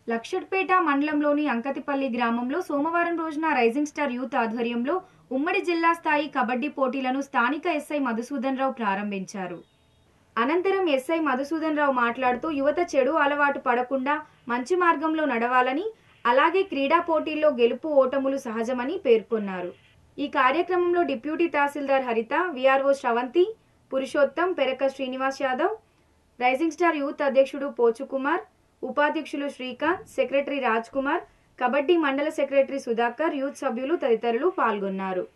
లక్షట్పేట మండలంలోని అంకతిపల్లి గ్రామంలో సోమవారం రోజున రైజింగ్ స్టార్ యూత్ ఆధ్వర్యంలో ఉమ్మడి జిల్లా స్థాయి కబడ్డీ పోటీలను స్థానిక ఎస్ఐ మధుసూదన్ రావు ప్రారంభించారు అనంతరం ఎస్ఐ మధుసూదన్ రావు మాట్లాడుతూ యువత చెడు అలవాటు పడకుండా మంచి మార్గంలో నడవాలని అలాగే క్రీడా పోటీల్లో గెలుపు ఓటములు సహజమని పేర్కొన్నారు ఈ కార్యక్రమంలో deputy tahsildar Haritha VRO Sravanthi Purushottam Peraka Srinivas Yadav rising star youth అధ్యక్షుడు పోచుకుమార్ ఉపాధ్యక్షులు శ్రీకాంత్ సెక్రటరీ రాజ్ కుమార్ కబడ్డీ మండల సెక్రటరీ సుధాకర్ యూత్ సభ్యులు తదితరులు పాల్గొన్నారు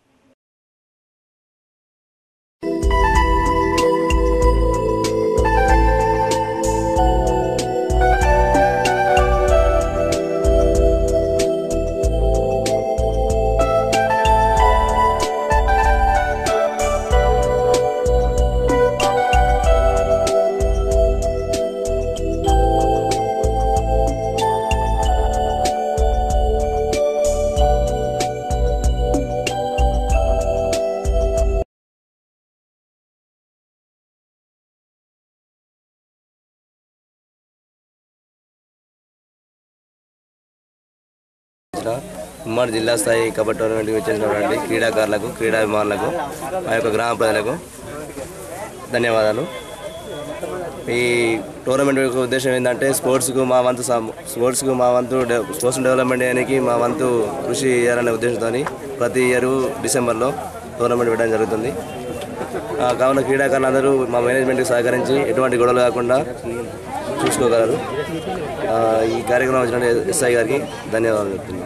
వచ్చిన ఉమ్మడి జిల్లా స్థాయి కబడ్డీ టోర్నమెంట్కి వచ్చేసినటువంటి క్రీడాకారులకు క్రీడాభిమానులకు మా యొక్క గ్రామ ప్రజలకు ధన్యవాదాలు ఈ టోర్నమెంట్ యొక్క ఉద్దేశం ఏంటంటే స్పోర్ట్స్కు మా వంతు సహ- స్పోర్ట్స్కు మా వంతు డె- స్పోర్ట్స్ డెవలప్మెంట్ చేయడానికి మా వంతు కృషి చేయాలనే ఉద్దేశంతో ప్రతి ఇయర్ డిసెంబర్లో టోర్నమెంట్ పెట్టడం జరుగుతుంది ఆ, కావున క్రీడాకారులందరూ మా మేనేజ్మెంట్కి సహకరించి ఎటువంటి గొడవలు కాకుండా చూసుకోగలరు ఆ, ఈ కార్యక్రమం వచ్చిన ఎస్ఐ గారికి ధన్యవాదాలు చెప్తున్నాను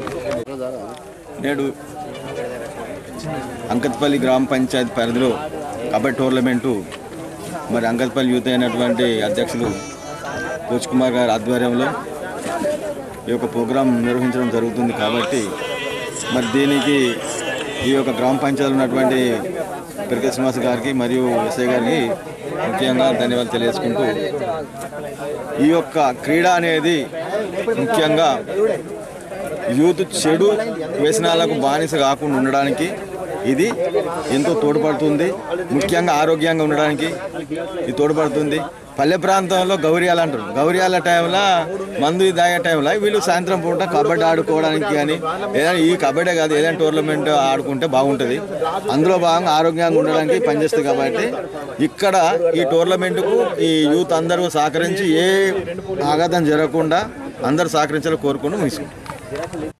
నేడు అంకత్పల్లి గ్రామ పంచాయతీ పరిధిలో కబడ్డీ టోర్నమెంటు మరి అంకత్పల్లి యూత్ అయినటువంటి అధ్యక్షులు కోచ్ కుమార్ గారి ఆధ్వర్యంలో ఈ యొక్క ప్రోగ్రాం నిర్వహించడం జరుగుతుంది కాబట్టి మరి దీనికి ఈ యొక్క గ్రామ పంచాయతీలో ఉన్నటువంటి పిరక శ్రీనివాస్ గారికి మరియు ఎస్ఐ గారికి ముఖ్యంగా ధన్యవాదాలు తెలియజేసుకుంటూ ఈ యొక్క క్రీడ అనేది ముఖ్యంగా యూత్ చెడు వ్యసనాలకు బానిస కాకుండా ఉండడానికి ఇది ఎంతో తోడ్పడుతుంది ముఖ్యంగా ఆరోగ్యంగా ఉండడానికి ఇది తోడ్పడుతుంది పల్లె ప్రాంతంలో గౌర్యాలు అంటారు గౌర్యాల టైంలో మందు తాగే టైంలో వీళ్ళు సాయంత్రం పూట కబడ్డీ ఆడుకోవడానికి కానీ ఏదైనా ఈ కబడ్డీ కాదు ఏదైనా టోర్నమెంట్ ఆడుకుంటే బాగుంటుంది అందులో భాగంగా ఆరోగ్యంగా ఉండడానికి పనిచేస్తుంది కాబట్టి ఇక్కడ ఈ టోర్నమెంట్కు ఈ యూత్ అందరూ సహకరించి ఏ ఆఘాతం జరగకుండా అందరూ సహకరించాలని కోరుకుని ముగిసుకుంటాం